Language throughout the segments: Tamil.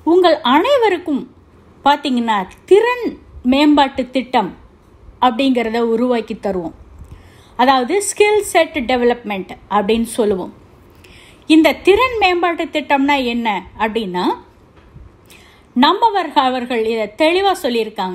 உங்கள் அனைவருக்கும் பார்த்தீங்கன்னா திறன் மேம்பாட்டு திட்டம் அப்படிங்கிறத உருவாக்கி தருவோம் அதாவது ஸ்கில் செட் டெவலப்மெண்ட் அப்படின்னு சொல்லுவோம் இந்த திறன் மேம்பாட்டு திட்டம்னா என்ன அப்படின்னா நம்மவர்கள் அவர்கள் இதை தெளிவாக சொல்லியிருக்காங்க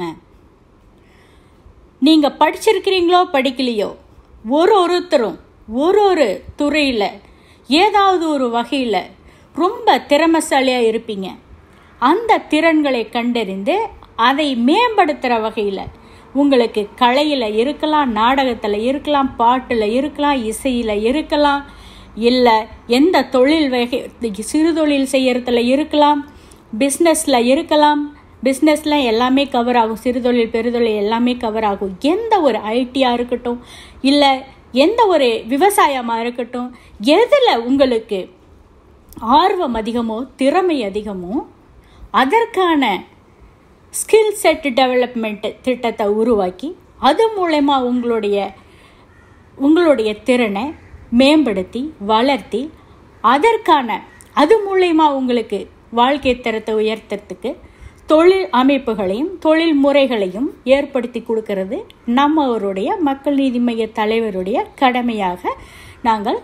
நீங்கள் படிச்சிருக்கிறீங்களோ படிக்கலையோ ஒரு ஒருத்தரும் ஒரு ஒரு துறையில் ஏதாவது ஒரு வகையில் ரொம்ப திறமசாலியாக இருப்பீங்க அந்த திறன்களை கண்டறிந்து அதை மேம்படுத்துகிற வகையில் உங்களுக்கு கலையில் இருக்கலாம் நாடகத்தில் இருக்கலாம் பாட்டில் இருக்கலாம் இசையில் இருக்கலாம் இல்லை எந்த தொழில் வகை சிறு தொழில் செய்யறதுல இருக்கலாம் பிஸ்னஸில் இருக்கலாம் பிஸ்னஸில் எல்லாமே கவர் ஆகும் சிறுதொழில் பெருதொழில் எல்லாமே கவர் ஆகும் எந்த ஒரு ஐடியாக இருக்கட்டும் இல்லை எந்த ஒரு விவசாயமாக இருக்கட்டும் எதில் உங்களுக்கு ஆர்வம் அதிகமோ திறமை அதிகமோ அதற்கான ஸ்கில் செட் டெவலப்மெண்ட் திட்டத்தை உருவாக்கி அது மூலயமா உங்களுடைய உங்களுடைய திறனை மேம்படுத்தி வளர்த்தி அதற்கான அது மூலயமா உங்களுக்கு வாழ்க்கை தரத்தை உயர்த்துறதுக்கு தொழில் அமைப்புகளையும் தொழில் முறைகளையும் ஏற்படுத்தி கொடுக்கறது நம்மவருடைய மக்கள் நீதி மைய தலைவருடைய கடமையாக நாங்கள்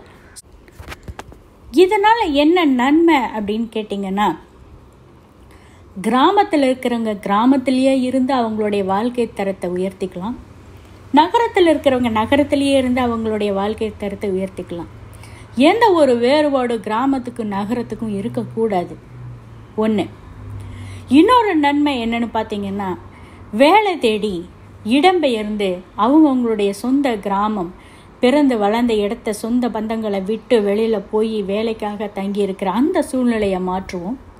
இதனால் என்ன நன்மை அப்படின்னு கேட்டிங்கன்னா கிராமத்தில் இருக்கிறவங்க கிராமத்திலேயே இருந்து அவங்களுடைய வாழ்க்கை தரத்தை உயர்த்திக்கலாம் நகரத்தில் இருக்கிறவங்க நகரத்திலேயே இருந்து அவங்களுடைய வாழ்க்கை தரத்தை உயர்த்திக்கலாம் எந்த ஒரு வேறுபாடு கிராமத்துக்கும் நகரத்துக்கும் இருக்கக்கூடாது ஒன்று இன்னொரு நன்மை என்னன்னு பார்த்தீங்கன்னா வேலை தேடி இடம்பெயர்ந்து அவங்கவுங்களுடைய சொந்த கிராமம் பிறந்து வளர்ந்த இடத்த சொந்த பந்தங்களை விட்டு வெளியில் போய் வேலைக்காக தங்கி இருக்கிற அந்த சூழ்நிலையை மாற்றுவோம்